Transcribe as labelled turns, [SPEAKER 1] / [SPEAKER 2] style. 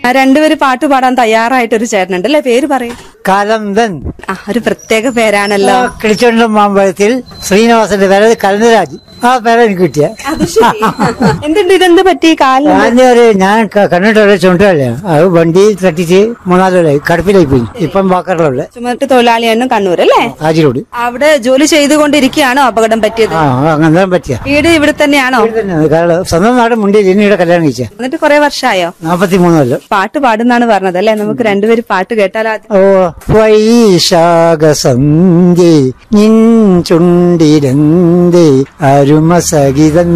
[SPEAKER 1] ആ, രണ്ടുപേര് പാട്ട് പാടാൻ തയ്യാറായിട്ട് ഒരു ചേട്ടനുണ്ട് അല്ലേ പേര് പറയും
[SPEAKER 2] കലന്തൻ
[SPEAKER 1] ആ ഒരു പ്രത്യേക പേരാണല്ലോ
[SPEAKER 2] കിളിച്ചുണ്ടൻ മാമ്പഴത്തിൽ ശ്രീനിവാസന്റെ പേര് കലന്തരാജ് ആ പേര് എനിക്ക് കിട്ടിയ
[SPEAKER 1] അത് ശരി എന്തുണ്ട് ഇതെന്ത് പറ്റി കാലിന്
[SPEAKER 2] ഞാനൊരു ഞാൻ ക- കണ്ണിട്ടൊരു ചുണ്ടല്ലേ അത് വണ്ടി തട്ടിച്ച് മൂന്നാല് കൊല്ലായി കടുപ്പിലായി പോയി ഇപ്പം വാക്കറിലുള്ള
[SPEAKER 1] ചുമട്ട് തൊഴിലാളിയാണ് കണ്ണൂർ അല്ലേ
[SPEAKER 2] ആജിരോട്
[SPEAKER 1] അവിടെ ജോലി ചെയ്തുകൊണ്ടിരിക്കുകയാണോ അപകടം പറ്റിയത്
[SPEAKER 2] ആ അങ്ങനെ പറ്റിയ
[SPEAKER 1] വീട് ഇവിടെ തന്നെയാണോ
[SPEAKER 2] ഇവിടെ തന്നെയാണ്. കാരണം സ്വന്തം നാട് മുണ്ടിൽ ഇനിയുടെ കല്യാണം കഴിച്ച
[SPEAKER 1] എന്നിട്ട് കുറെ വർഷമായോ
[SPEAKER 2] നാപ്പത്തി മൂന്ന് കൊല്ലം
[SPEAKER 1] പാട്ട് പാടുന്നാണ് പറഞ്ഞത് അല്ലേ നമുക്ക് രണ്ടുപേര് പാട്ട് കേട്ടാലോ ആദ്യം?
[SPEAKER 2] ഓ വൈശാഖസന്ധ്യേ നിൻ ചുണ്ടിരന്തേ അരുമസഹിതം